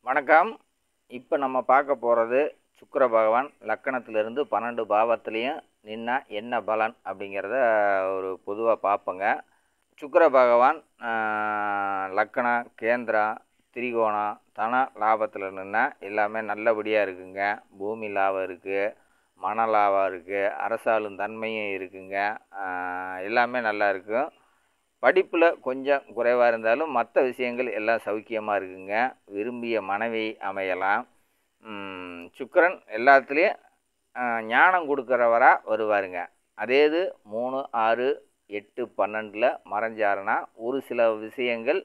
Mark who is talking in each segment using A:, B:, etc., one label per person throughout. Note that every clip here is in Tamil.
A: வணக்கம் இப்போ நம்ம பார்க்க போகிறது சுக்கிர பகவான் லக்கணத்திலிருந்து பன்னெண்டு பாவத்துலேயும் நின்னா என்ன பலன் அப்படிங்கிறத ஒரு பொதுவாக பார்ப்போங்க சுக்கிர பகவான் ஆஹ், லக்கணம் கேந்திரம் திரிகோணம் தன லாபத்தில் நின்னா எல்லாமே நல்லபடியாக இருக்குங்க பூமி லாபம் இருக்குது மன லாபம் இருக்குது அரசாளும் தன்மையும் இருக்குங்க ஆஹ், எல்லாமே நல்லா இருக்கும் படிப்பில் கொஞ்சம் குறைவாக இருந்தாலும் மற்ற விஷயங்கள் எல்லாம் சௌக்கியமாக இருக்குங்க விரும்பிய மனைவி அமையலாம் உம், சுக்கிரன் எல்லாத்துலேயும் ஞானம் கொடுக்குறவராக வருவாருங்க அதே இது மூணு ஆறு எட்டு பன்னெண்டில் மறைஞ்சாருன்னா ஒரு சில விஷயங்கள்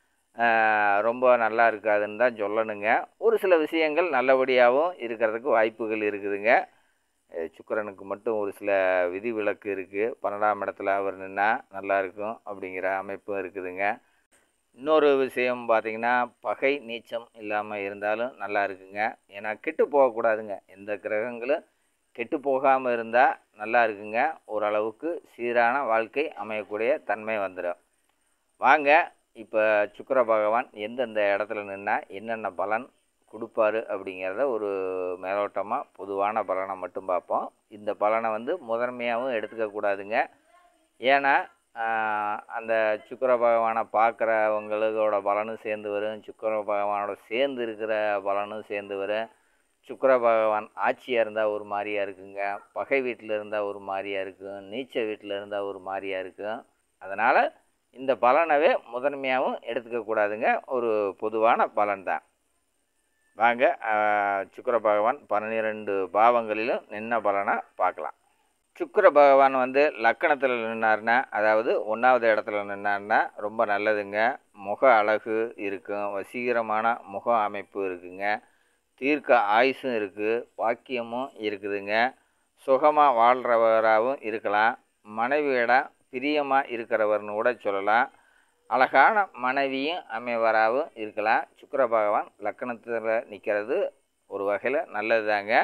A: ஆஹ், ரொம்ப நல்லா இருக்காதுன்னு தான் சொல்லணுங்க ஒரு சில விஷயங்கள் நல்லபடியாகவும் இருக்கிறதுக்கு வாய்ப்புகள் இருக்குதுங்க அஹ் சுக்கிரனுக்கு மட்டும் ஒரு சில விதிவிலக்கு இருக்குது பன்னெண்டாம் இடத்துல அவர் நின்னா நல்லா இருக்கும் அப்படிங்கிற அமைப்பும் இருக்குதுங்க இன்னொரு விஷயம் பார்த்தீங்கன்னா பகை நீச்சம் இல்லாமல் இருந்தாலும் நல்லா இருக்குங்க ஏன்னா கெட்டு போகக்கூடாதுங்க எந்த கிரகங்களும் கெட்டு போகாமல் இருந்தால் நல்லா இருக்குங்க ஓரளவுக்கு சீரான வாழ்க்கை அமையக்கூடிய தன்மை வந்துடும் வாங்க இப்போ சுக்கிர பகவான் எந்தெந்த இடத்துல நின்னா என்னென்ன பலன் கொடுப்பாரு அப்படிங்கிறத ஒரு மேலோட்டமாக பொதுவான பலனை மட்டும் பார்ப்போம் இந்த பலனை வந்து முதன்மையாகவும் எடுத்துக்கக்கூடாதுங்க ஏன்னா ஆஹ், அந்த சுக்கிர பகவானை பார்க்குறவங்களோட பலனும் சேர்ந்து வரும் சுக்கிர பகவானோட சேர்ந்து இருக்கிற பலனும் சேர்ந்து வரும் சுக்கிர பகவான் ஆட்சியாக இருந்தால் ஒரு மாதிரியா இருக்குங்க பகை வீட்டில் இருந்தால் ஒரு மாதிரியா இருக்கும் நீச்ச வீட்டில் இருந்தால் ஒரு மாதிரியா இருக்கும் அதனால் இந்த பலனவே முதன்மையாகவும் எடுத்துக்கக்கூடாதுங்க ஒரு பொதுவான பலன் தான் வாங்க ஆஹ், சுக்கிர பகவான் பன்னிரெண்டு பாவங்களிலும் நின்ன பலனை பார்க்கலாம் சுக்கிர பகவான் வந்து லக்கணத்தில் நின்னார்னா அதாவது ஒன்றாவது இடத்துல நின்னார்னா ரொம்ப நல்லதுங்க முக அழகு இருக்கும் வசீகரமான முக அமைப்பு இருக்குங்க தீர்க்க ஆயுசும் இருக்குது பாக்கியமும் இருக்குதுங்க சுகமாக வாழ்கிறவராகவும் இருக்கலாம் மனைவியிடம் பிரியமாக இருக்கிறவர்னு கூட சொல்லலாம் அழகான மனைவியும் அமைவராகவும் இருக்கலாம் சுக்கிர பகவான் லக்கணத்தில் நிற்கிறது ஒரு வகையில் நல்லது தாங்க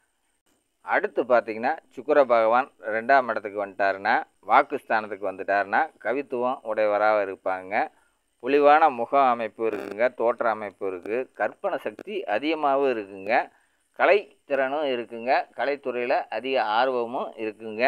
A: அடுத்து பார்த்தீங்கன்னா சுக்கிர பகவான் ரெண்டாம் இடத்துக்கு வந்துட்டாருன்னா வாக்குஸ்தானத்துக்கு வந்துட்டாருன்னா கவித்துவம் உடையவராக இருப்பாங்க பொலிவான முக அமைப்பு இருக்குங்க தோற்ற அமைப்பு இருக்குது கற்பனை சக்தி அதிகமாகவும் இருக்குங்க கலைத்திறனும் இருக்குங்க கலைத்துறையில் அதிக ஆர்வமும் இருக்குங்க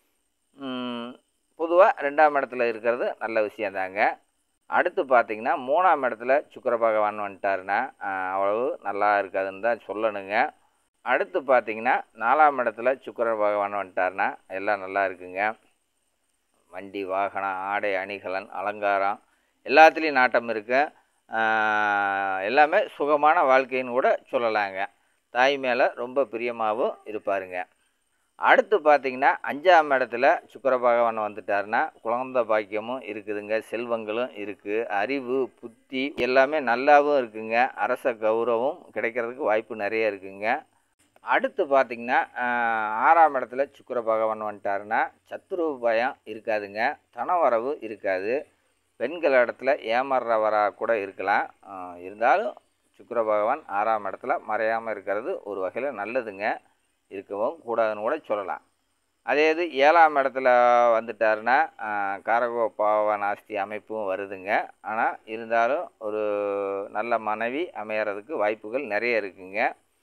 A: பொதுவாக ரெண்டாம் இடத்துல இருக்கிறது நல்ல விஷயந்தாங்க அடுத்து பார்த்தீங்கன்னா மூணாம் இடத்துல சுக்கிர பகவான் வந்துட்டாருன்னா ஆஹ், அவ்வளவு நல்லா இருக்காதுன்னு தான் சொல்லணுங்க அடுத்து பார்த்தீங்கன்னா நாலாம் இடத்துல சுக்கிர பகவான் வந்துட்டாருன்னா எல்லாம் நல்லா இருக்குங்க வண்டி வாகனம் ஆடை அணிகலன் அலங்காரம் எல்லாத்துலேயும் நாட்டம் இருக்கு ஆஹ், எல்லாமே சுகமான வாழ்க்கைன்னு கூட சொல்லலாங்க தாய் மேலே ரொம்ப பிரியமாகவும் இருப்பாருங்க அடுத்து பார்த்தீங்கன்னா அஞ்சாம் இடத்துல சுக்கிர பகவான் வந்துட்டாருன்னா குழந்த பாக்கியமும் இருக்குதுங்க செல்வங்களும் இருக்குது அறிவு புத்தி எல்லாமே நல்லாவும் இருக்குங்க அரச கௌரவம் கிடைக்கிறதுக்கு வாய்ப்பு நிறைய இருக்குங்க அடுத்து பார்த்தீங்கன்னா ஆஹ், ஆறாம் இடத்துல சுக்கிர பகவான் வந்துட்டாருன்னா சத்துரு பயம் இருக்காதுங்க தனவரவு இருக்காது பெண்கள் இடத்துல ஏமாறுறவராக கூட இருக்கலாம் ஆஹ், இருந்தாலும் சுக்கிர பகவான் ஆறாம் இடத்துல மறையாமல் இருக்கிறது ஒரு வகையில் நல்லதுங்க இருக்கவும் கூடாதுன்னு கூட சொல்லலாம் அதே இது ஏழாம் இடத்துல வந்துட்டாருன்னா ஆஹ், காரகோ பாவ நாஸ்தி அமைப்பும் வருதுங்க ஆனால் இருந்தாலும் ஒரு நல்ல மனைவி அமையறதுக்கு வாய்ப்புகள் நிறைய இருக்குங்க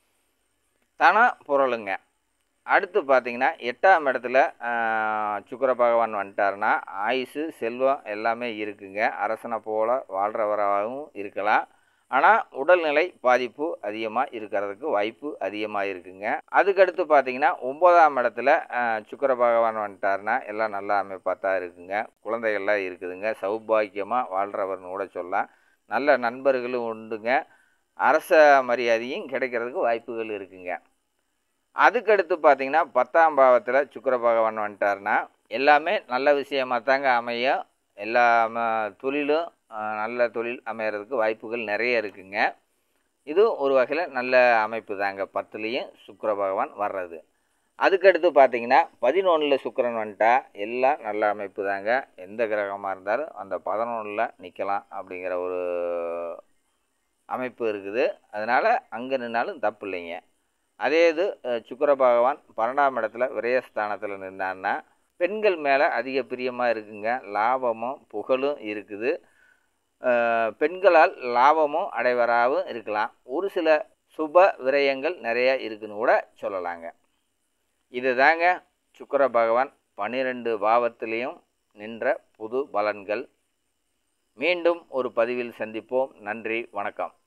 A: தன பொருளுங்க அடுத்து பார்த்தீங்கன்னா எட்டாம் இடத்துல ஆஹ், சுக்கிர பகவான் வந்துட்டாருன்னா ஆயுசு செல்வம் எல்லாமே இருக்குங்க அரசனை போல வாழ்கிறவராகவும் இருக்கலாம் ஆனால் உடல்நிலை பாதிப்பு அதிகமாக இருக்கிறதுக்கு வாய்ப்பு அதிகமாக இருக்குங்க அதுக்கடுத்து பார்த்தீங்கன்னா ஒம்போதாம் இடத்துல ஆஹ், சுக்கிர பகவான் வந்துட்டாருன்னா எல்லாம் நல்லா அமைப்பாக தான் இருக்குங்க குழந்தைகள்லாம் இருக்குதுங்க சௌபாக்கியமாக வாழ்கிறவர்னு கூட சொல்லலாம் நல்ல நண்பர்களும் உண்டுங்க அரச மரியாதையும் கிடைக்கிறதுக்கு வாய்ப்புகள் இருக்குங்க அதுக்கடுத்து பார்த்தீங்கன்னா பத்தாம் பாவத்தில் சுக்கிர பகவான் வந்துட்டாருன்னா எல்லாமே நல்ல விஷயமா தாங்க அமையும் எல்லா ம- தொழிலும் ஆஹ், நல்ல தொழில் அமையறதுக்கு வாய்ப்புகள் நிறைய இருக்குங்க இது ஒரு வகையில் நல்ல அமைப்பு தாங்க பத்துலேயும் சுக்கிர பகவான் வர்றது அதுக்கடுத்து பார்த்தீங்கன்னா பதினொன்றில் சுக்கிரன் வந்துட்டா எல்லாம் நல்ல அமைப்பு தாங்க எந்த கிரகமாக இருந்தாலும் அந்த பதினொன்றில் நிற்கலாம் அப்படிங்கிற ஒரு அமைப்பு இருக்குது அதனால் அங்கே நின்னாலும் தப்பு இல்லைங்க அதே இது அஹ், சுக்கிர பகவான் பன்னெண்டாம் இடத்துல விரயஸ்தானத்தில் நின்னான்னா பெண்கள் மேலே அதிக பிரியமாக இருக்குங்க லாபமும் புகழும் இருக்குது அஹ், பெண்களால் லாபமும் அடைவராகவும் இருக்கலாம் ஒரு சில சுப விரயங்கள் நிறைய இருக்குன்னு கூட சொல்லலாங்க இதுதாங்க சுக்கிர பகவான் பன்னிரெண்டு பாவத்திலையும் நின்ற புது பலன்கள் மீண்டும் ஒரு பதிவில் சந்திப்போம் நன்றி வணக்கம்